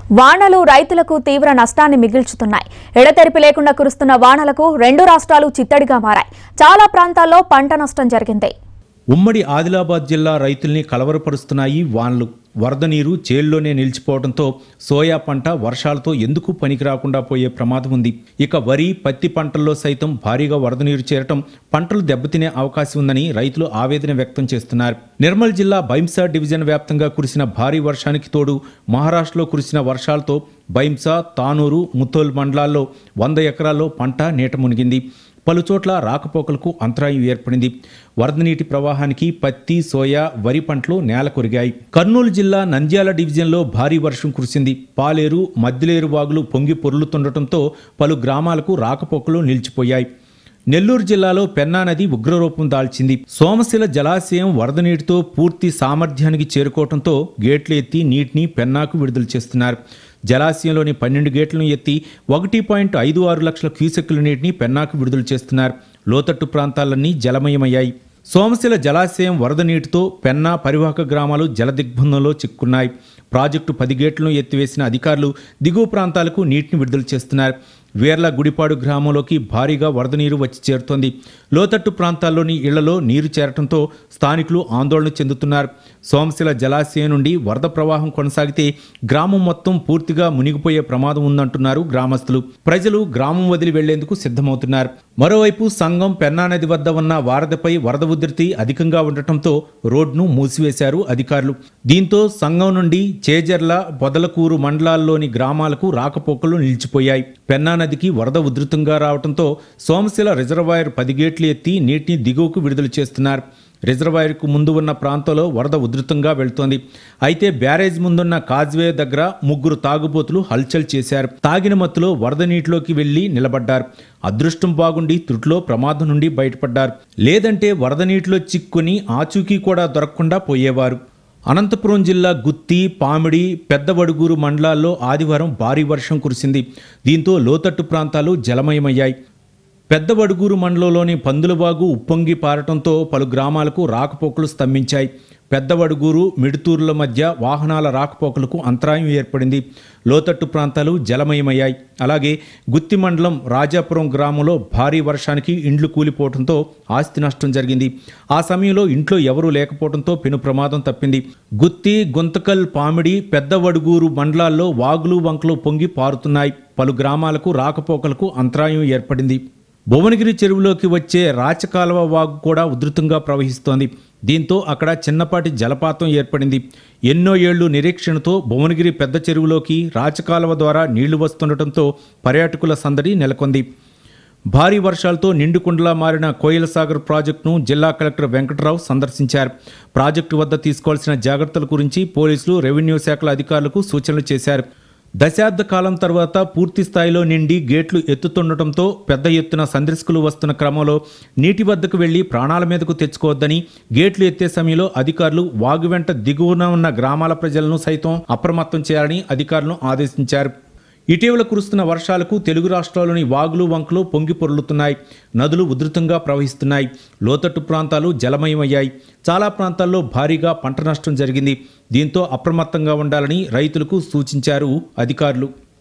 వానలు రైతులకు తీవ్ర నష్టాన్ని మిగిల్చుతున్నాయి ఎడతెరిపి లేకుండా కురుస్తున్న వానలకు రెండు రాష్ట్రాలు చిత్తడిగా మారాయి చాలా ప్రాంతాల్లో పంట నష్టం జరిగింది ఉమ్మడి ఆదిలాబాద్ జిల్లా రైతుల్ని కలవరపరుస్తున్నాయి వానలు వరద నీరు చేల్లోనే నిలిచిపోవడంతో సోయా పంట వర్షాలతో ఎందుకు పనికి రాకుండా పోయే ప్రమాదం ఉంది ఇక వరి పత్తి పంటల్లో సైతం భారీగా వరద నీరు చేరటం పంటలు దెబ్బతినే అవకాశం ఉందని రైతులు ఆవేదన వ్యక్తం చేస్తున్నారు నిర్మల్ జిల్లా బైంసా డివిజన్ వ్యాప్తంగా కురిసిన భారీ వర్షానికి తోడు మహారాష్ట్రలో కురిసిన వర్షాలతో బైంసా తానూరు ముత్తోల్ మండలాల్లో వంద ఎకరాల్లో పంట నీట మునిగింది పలుచోట్ల రాకపోకలకు అంతరాయం ఏర్పడింది వరద నీటి ప్రవాహానికి పత్తి సోయా వరి పంటలు నేల కొరిగాయి కర్నూలు జిల్లా నంద్యాల డివిజన్లో భారీ వర్షం కురిసింది పాలేరు మద్దిలేరు వాగులు పొంగి పొర్లుతుండటంతో పలు గ్రామాలకు రాకపోకలు నిలిచిపోయాయి నెల్లూరు జిల్లాలో పెన్నా నది ఉగ్రరూపం దాల్చింది సోమశిల జలాశయం వరద నీటితో పూర్తి సామర్థ్యానికి చేరుకోవడంతో గేట్లు ఎత్తి నీటిని పెన్నాకు విడుదల చేస్తున్నారు జలాశయంలోని పన్నెండు గేట్లను ఎత్తి ఒకటి పాయింట్ ఐదు ఆరు లక్షల క్యూసెక్కుల నీటిని పెన్నాకు విడుదల చేస్తున్నారు లోతట్టు ప్రాంతాలన్నీ జలమయమయ్యాయి సోమశిల జలాశయం వరద నీటితో పెన్నా పరివాహక గ్రామాలు జలదిగ్బంధంలో చిక్కున్నాయి ప్రాజెక్టు పది గేట్లను ఎత్తివేసిన అధికారులు దిగువ ప్రాంతాలకు నీటిని విడుదల చేస్తున్నారు వేర్ల గుడిపాడు గ్రామంలోకి భారీగా వరద నీరు వచ్చి చేరుతోంది లోతట్టు ప్రాంతాల్లోని ఇళ్లలో నీరు చేరటంతో స్థానికులు ఆందోళన చెందుతున్నారు సోమశిల జలాశయం నుండి వరద ప్రవాహం కొనసాగితే గ్రామం మొత్తం పూర్తిగా మునిగిపోయే ప్రమాదం ఉందంటున్నారు గ్రామస్తులు ప్రజలు గ్రామం వదిలి వెళ్లేందుకు సిద్ధమవుతున్నారు మరోవైపు సంఘం పెన్నా నది వద్ద ఉన్న వారధిపై వరద ఉధృతి అధికంగా ఉండటంతో రోడ్ను మూసివేశారు అధికారులు దీంతో సంఘం నుండి చేజర్ల పొదలకూరు మండలాల్లోని గ్రామాలకు రాకపోకలు నిలిచిపోయాయి పెన్నా నదికి వరద ఉధృతంగా రావడంతో సోమశిల రిజర్వాయర్ పది గేట్లు ఎత్తి నీటిని దిగువకు విడుదల చేస్తున్నారు రిజర్వాయర్కు ముందు ఉన్న ప్రాంతంలో వరద ఉధృతంగా వెళ్తోంది అయితే బ్యారేజ్ ముందున్న కాజ్వే దగ్గర ముగ్గురు తాగుబోతులు హల్చల్ చేశారు తాగిన మత్తులో వరద నీటిలోకి వెళ్లి నిలబడ్డారు అదృష్టం బాగుండి త్రుట్లో ప్రమాదం నుండి బయటపడ్డారు లేదంటే వరద నీటిలో చిక్కుని ఆచూకీ కూడా దొరకకుండా పోయేవారు అనంతపురం జిల్లా గుత్తి పామిడి పెద్దవడుగూరు మండలాల్లో ఆదివారం భారీ వర్షం కురిసింది దీంతో లోతట్టు ప్రాంతాలు జలమయమయ్యాయి పెద్దవడుగూరు మండలంలోని పందులవాగు ఉప్పొంగి పారటంతో పలు గ్రామాలకు రాకపోకలు స్తంభించాయి పెద్దవడుగూరు మిడుతూరుల మధ్య వాహనాల రాకపోకలకు అంతరాయం ఏర్పడింది లోతట్టు ప్రాంతాలు జలమయమయ్యాయి అలాగే గుత్తి మండలం రాజాపురం గ్రామంలో భారీ వర్షానికి ఇండ్లు కూలిపోవడంతో ఆస్తి నష్టం జరిగింది ఆ సమయంలో ఇంట్లో ఎవరూ లేకపోవడంతో పెను ప్రమాదం తప్పింది గుత్తి గుంతకల్ పామిడి పెద్దవడుగూరు మండలాల్లో వాగులు వంకలు పొంగి పారుతున్నాయి పలు గ్రామాలకు రాకపోకలకు అంతరాయం ఏర్పడింది భువనగిరి చెరువులోకి వచ్చే రాచకాలవ వాగు కూడా ఉధృతంగా ప్రవహిస్తోంది దీంతో అక్కడ చిన్నపాటి జలపాతం ఏర్పడింది ఎన్నో ఏళ్లు నిరీక్షణతో భువనగిరి పెద్ద చెరువులోకి రాచకాలవ ద్వారా నీళ్లు వస్తుండటంతో పర్యాటకుల సందడి నెలకొంది భారీ వర్షాలతో నిండుకుండలా మారిన కోయిల సాగర్ ప్రాజెక్టును జిల్లా కలెక్టర్ వెంకటరావు సందర్శించారు ప్రాజెక్టు వద్ద తీసుకోవాల్సిన జాగ్రత్తల గురించి పోలీసులు రెవెన్యూ శాఖల అధికారులకు సూచనలు చేశారు దశాబ్ద కాలం తర్వాత పూర్తి స్థాయిలో నిండి గేట్లు ఎత్తుతుండటంతో పెద్ద ఎత్తున సందర్శకులు వస్తున్న క్రమంలో నీటి వద్దకు వెళ్లి ప్రాణాల మీదకు తెచ్చుకోవద్దని గేట్లు ఎత్తే సమయంలో అధికారులు వాగు వెంట దిగువన ఉన్న గ్రామాల ప్రజలను సైతం అప్రమత్తం చేయాలని అధికారులను ఆదేశించారు ఇటీవల కురుస్తున్న వర్షాలకు తెలుగు రాష్ట్రాల్లోని వాగులు వంకలు పొంగి పొర్లుతున్నాయి నదులు ఉధృతంగా ప్రవహిస్తున్నాయి లోతట్టు ప్రాంతాలు జలమయమయ్యాయి చాలా ప్రాంతాల్లో భారీగా పంట నష్టం జరిగింది దీంతో అప్రమత్తంగా ఉండాలని రైతులకు సూచించారు అధికారులు